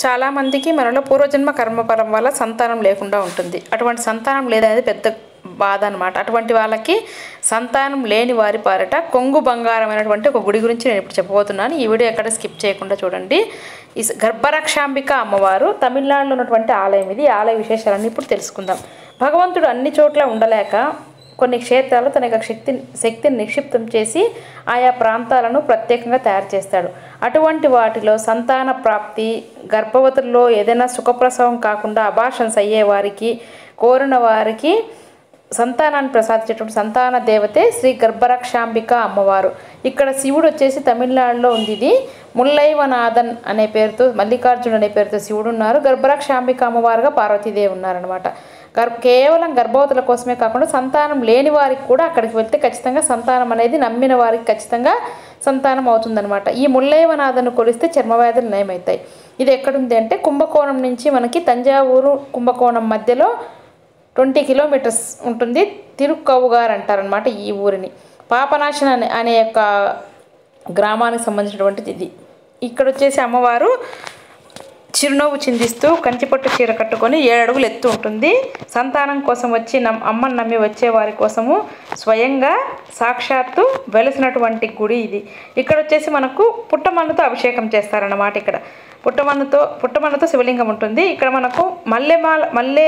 చాలామందికి మనలో పూర్వజన్మ కర్మపరం వల్ల సంతానం లేకుండా ఉంటుంది అటువంటి సంతానం లేదనేది పెద్ద బాధ అనమాట అటువంటి వాళ్ళకి సంతానం లేని వారి పారట కొంగు బంగారమైనటువంటి ఒక గుడి గురించి నేను ఇప్పుడు చెప్పబోతున్నాను ఈ వీడియో ఎక్కడ స్కిప్ చేయకుండా చూడండి ఈ స- గర్భరక్షాంబిక అమ్మవారు తమిళనాడులో ఉన్నటువంటి ఆలయం ఇది ఈ ఆలయ విశేషాలన్నీ ఇప్పుడు తెలుసుకుందాం భగవంతుడు అన్ని చోట్ల ఉండలేక కొన్ని క్షేత్రాలు తన యొక్క శక్తి శక్తిని నిక్షిప్తం చేసి ఆయా ప్రాంతాలను ప్రత్యేకంగా తయారు చేస్తాడు అటువంటి వాటిలో సంతాన ప్రాప్తి గర్భవతుల్లో ఏదైనా సుఖప్రసవం కాకుండా అభాషన్స్ అయ్యే వారికి కోరిన వారికి సంతానాన్ని ప్రసాదించేటువంటి సంతాన దేవతే శ్రీ గర్భరక్షాంబిక అమ్మవారు ఇక్కడ శివుడు వచ్చేసి తమిళనాడులో ఉంది ఇది ముల్లైవనాథన్ అనే పేరుతో మల్లికార్జున్ అనే పేరుతో శివుడు ఉన్నారు గర్భరక్షాంబిక అమ్మవారుగా పార్వతీదేవి ఉన్నారనమాట గర్భ కేవలం గర్భవతుల కోసమే కాకుండా సంతానం లేని వారికి కూడా అక్కడికి వెళ్తే ఖచ్చితంగా సంతానం అనేది నమ్మిన వారికి ఖచ్చితంగా సంతానం అవుతుందన్నమాట ఈ ముల్లైవనాథను కొలిస్తే చర్మవ్యాధులు నయమవుతాయి ఇది ఎక్కడుంది అంటే కుంభకోణం నుంచి మనకి తంజావూరు కుంభకోణం మధ్యలో ట్వంటీ కిలోమీటర్స్ ఉంటుంది తిరుక్కవుగారు అంటారనమాట ఈ ఊరిని పాపనాశన అనే అనే యొక్క గ్రామానికి సంబంధించినటువంటిది ఇది ఇక్కడ వచ్చేసి అమ్మవారు చిరునవ్వు చిందిస్తూ కంచిపట్టు చీర కట్టుకొని ఏడు అడుగులు ఎత్తు ఉంటుంది సంతానం కోసం వచ్చి నమ్ అమ్మని నమ్మి వచ్చే వారి కోసము స్వయంగా సాక్షాత్తు వెలిసినటువంటి గుడి ఇది ఇక్కడ వచ్చేసి మనకు పుట్టమన్నుతో అభిషేకం చేస్తారన్నమాట ఇక్కడ పుట్టమన్నుతో పుట్టమన్నుతో శివలింగం ఉంటుంది ఇక్కడ మనకు మల్లెమాల మల్లె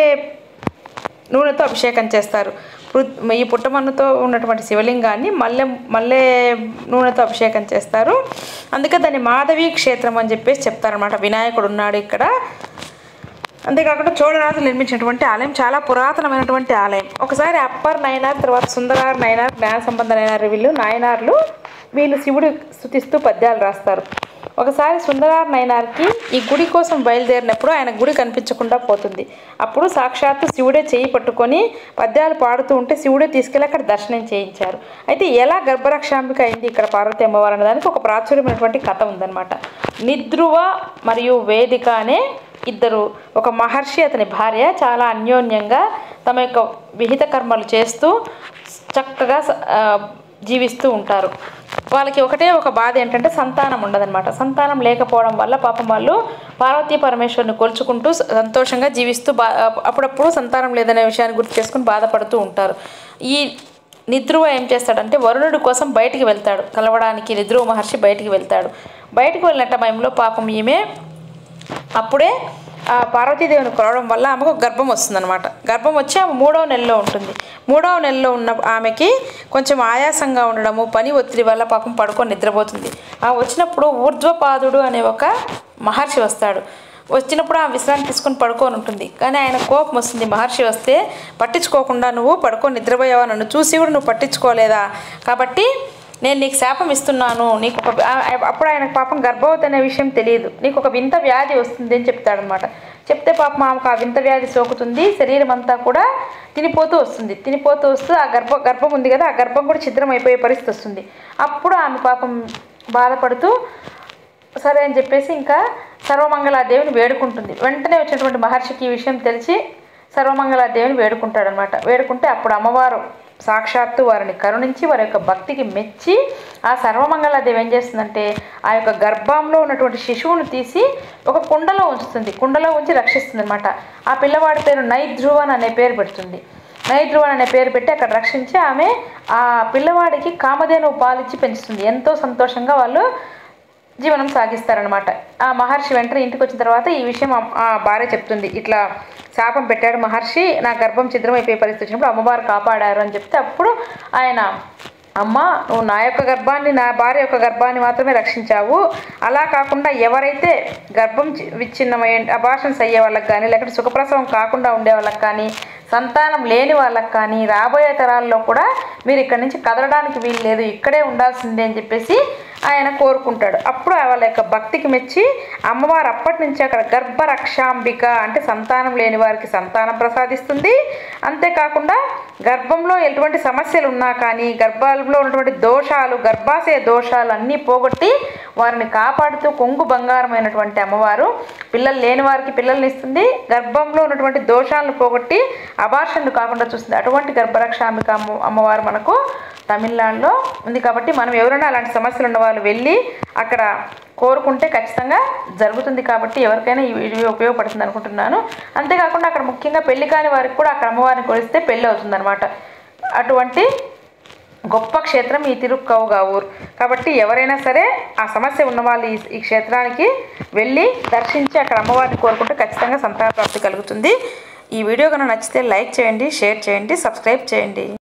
నూనెతో అభిషేకం చేస్తారు పృ- ఈ పుట్టమన్నుతో ఉన్నటువంటి శివలింగాన్ని మల్లె మల్లె నూనెతో అభిషేకం చేస్తారు అందుకే దాన్ని మాధవి క్షేత్రం అని చెప్పేసి చెప్తారనమాట వినాయకుడు ఉన్నాడు ఇక్కడ అంతేకాకుండా చోళరాజులు నిర్మించినటువంటి ఆలయం చాలా పురాతనమైనటువంటి ఆలయం ఒకసారి అప్పర్ నయనార్ తర్వాత సుందరార్ నయనార్ జ్ఞాన సంబంధ నయనార్ వీళ్ళు నాయనార్లు వీళ్ళు శివుడు స్థుతిస్తూ పద్యాలు రాస్తారు ఒకసారి సుందరార్ నయనార్కి ఈ గుడి కోసం బయలుదేరినప్పుడు ఆయన గుడి కనిపించకుండా పోతుంది అప్పుడు సాక్షాత్తు శివుడే చేయి పట్టుకొని పద్యాలు పాడుతూ ఉంటే శివుడే తీసుకెళ్ళి అక్కడ దర్శనం చేయించారు అయితే ఎలా గర్భరక్షాంబిక అయింది ఇక్కడ పార్వతి అమ్మవారు అనే దానికి ఒక ప్రాచుర్యమైనటువంటి కథ ఉందన్నమాట నిద్రువ మరియు వేదిక అనే ఇద్దరు ఒక మహర్షి అతని భార్య చాలా అన్యోన్యంగా తమ యొక్క విహిత కర్మలు చేస్తూ చక్కగా స- ఆ, జీవిస్తూ ఉంటారు వాళ్ళకి ఒకటే ఒక బాధ ఏంటంటే సంతానం ఉండదన్నమాట సంతానం లేకపోవడం వల్ల పాపం వాళ్ళు పార్వతీ పరమేశ్వరుని కొలుచుకుంటూ స- సంతోషంగా జీవిస్తూ బా అప్పుడప్పుడు సంతానం లేదనే విషయాన్ని గుర్తు చేసుకుని బాధపడుతూ ఉంటారు ఈ నిద్రువ ఏం చేస్తాడంటే వరుణుడి కోసం బయటికి వెళ్తాడు కలవడానికి నిద్రువ మహర్షి బయటికి వెళ్తాడు బయటికి వెళ్ళిన టైంలో పాపం ఈమె అప్పుడే ఆ పార్వతీదేవిని కొలవడం వల్ల ఆమెకు గర్భం వస్తుందన్నమాట గర్భం వచ్చి ఆమె మూడవ నెలలో ఉంటుంది మూడవ నెలలో ఉన్న ఆమెకి కొంచెం ఆయాసంగా ఉండడము పని ఒత్తిడి వల్ల పాపం పడుకొని నిద్రపోతుంది ఆ వచ్చినప్పుడు ఊర్ధ్వపాదుడు అనే ఒక మహర్షి వస్తాడు వచ్చినప్పుడు ఆ విశ్రాంతి తీసుకొని పడుకొని ఉంటుంది కానీ ఆయన కోపం వస్తుంది మహర్షి వస్తే పట్టించుకోకుండా నువ్వు పడుకొని నిద్రపోయావా నన్ను చూసి కూడా నువ్వు పట్టించుకోలేదా కాబట్టి నేను నీకు శాపం ఇస్తున్నాను నీకు ఒక ఆ- అప్పుడు ఆయనకు పాపం గర్భవతి అనే విషయం తెలియదు నీకు ఒక వింత వ్యాధి వస్తుంది అని చెప్తాడనమాట చెప్తే పాపం ఆమెకు ఆ వింత వ్యాధి సోకుతుంది శరీరం అంతా కూడా తినిపోతూ వస్తుంది తినిపోతూ వస్తూ ఆ గర్భ గర్భం ఉంది కదా ఆ గర్భం కూడా ఛిద్రం అయిపోయే పరిస్థితి వస్తుంది అప్పుడు ఆమె పాపం బాధపడుతూ సరే అని చెప్పేసి ఇంకా సర్వమంగళాదేవిని వేడుకుంటుంది వెంటనే వచ్చినటువంటి మహర్షికి ఈ విషయం తెలిసి సర్వమంగళాదేవిని వేడుకుంటాడనమాట వేడుకుంటే అప్పుడు అమ్మవారు సాక్షాత్తు వారిని కరుణించి వారి యొక్క భక్తికి మెచ్చి ఆ సర్వమంగళాదేవి ఏం చేస్తుందంటే ఆ యొక్క గర్భంలో ఉన్నటువంటి శిశువును తీసి ఒక కుండలో ఉంచుతుంది కుండలో ఉంచి రక్షిస్తుంది అనమాట ఆ పిల్లవాడి పేరు నైధ్రువన్ అనే పేరు పెడుతుంది నైధ్రువన్ అనే పేరు పెట్టి అక్కడ రక్షించి ఆమె ఆ పిల్లవాడికి కామధేను పాలిచ్చి పెంచుతుంది ఎంతో సంతోషంగా వాళ్ళు జీవనం సాగిస్తారనమాట ఆ మహర్షి వెంటనే ఇంటికి వచ్చిన తర్వాత ఈ విషయం ఆ- ఆ భార్య చెప్తుంది ఇట్లా శాపం పెట్టాడు మహర్షి నా గర్భం ఛిద్రం అయిపోయే పరిస్థితి వచ్చినప్పుడు అమ్మవారు కాపాడారు అని చెప్తే అప్పుడు ఆయన అమ్మ నువ్వు నా యొక్క గర్భాన్ని నా భార్య యొక్క గర్భాన్ని మాత్రమే రక్షించావు అలా కాకుండా ఎవరైతే గర్భం చి- విచ్ఛిన్నమయ్యే అబార్షన్స్ అయ్యే వాళ్ళకి కానీ లేకపోతే సుఖప్రసవం కాకుండా ఉండే వాళ్ళకి కానీ సంతానం లేని వాళ్ళకి కానీ రాబోయే తరాల్లో కూడా మీరు ఇక్కడి నుంచి కదలడానికి వీలు లేదు ఇక్కడే ఉండాల్సిందే అని చెప్పేసి ఆయన కోరుకుంటాడు అప్పుడు వాళ్ళ యొక్క భక్తికి మెచ్చి అమ్మవారు అప్పటి నుంచి అక్కడ గర్భరక్షాంబిక అంటే సంతానం లేని వారికి సంతానం ప్రసాదిస్తుంది అంతేకాకుండా గర్భంలో ఎటువంటి సమస్యలు ఉన్నా కానీ గర్భంలో ఉన్నటువంటి దోషాలు గర్భాశయ దోషాలు అన్నీ పోగొట్టి వారిని కాపాడుతూ కొంగు బంగారమైనటువంటి అమ్మవారు పిల్లలు లేని వారికి పిల్లల్ని ఇస్తుంది గర్భంలో ఉన్నటువంటి దోషాలను పోగొట్టి అబార్షన్లు కాకుండా చూస్తుంది అటువంటి గర్భరక్షాంబిక అమ్మ అమ్మవారు మనకు తమిళనాడులో ఉంది కాబట్టి మనం ఎవరైనా అలాంటి సమస్యలు ఉన్న వాళ్ళు వెళ్ళి అక్కడ కోరుకుంటే ఖచ్చితంగా జరుగుతుంది కాబట్టి ఎవరికైనా ఈ వీడియో ఉపయోగపడుతుంది అనుకుంటున్నాను అంతేకాకుండా అక్కడ ముఖ్యంగా పెళ్లి కాని వారికి కూడా అక్కడ అమ్మవారిని కొలిస్తే పెళ్ళి అవుతుంది అటువంటి గొప్ప క్షేత్రం ఈ తిరుక్కవుగావూర్ కాబట్టి ఎవరైనా సరే ఆ సమస్య ఉన్న వాళ్ళు ఈ ఈ క్షేత్రానికి వెళ్ళి దర్శించి అక్కడ అమ్మవారిని కోరుకుంటే ఖచ్చితంగా సంతాన ప్రాప్తి కలుగుతుంది ఈ వీడియో కనుక నచ్చితే లైక్ చేయండి షేర్ చేయండి సబ్స్క్రైబ్ చేయండి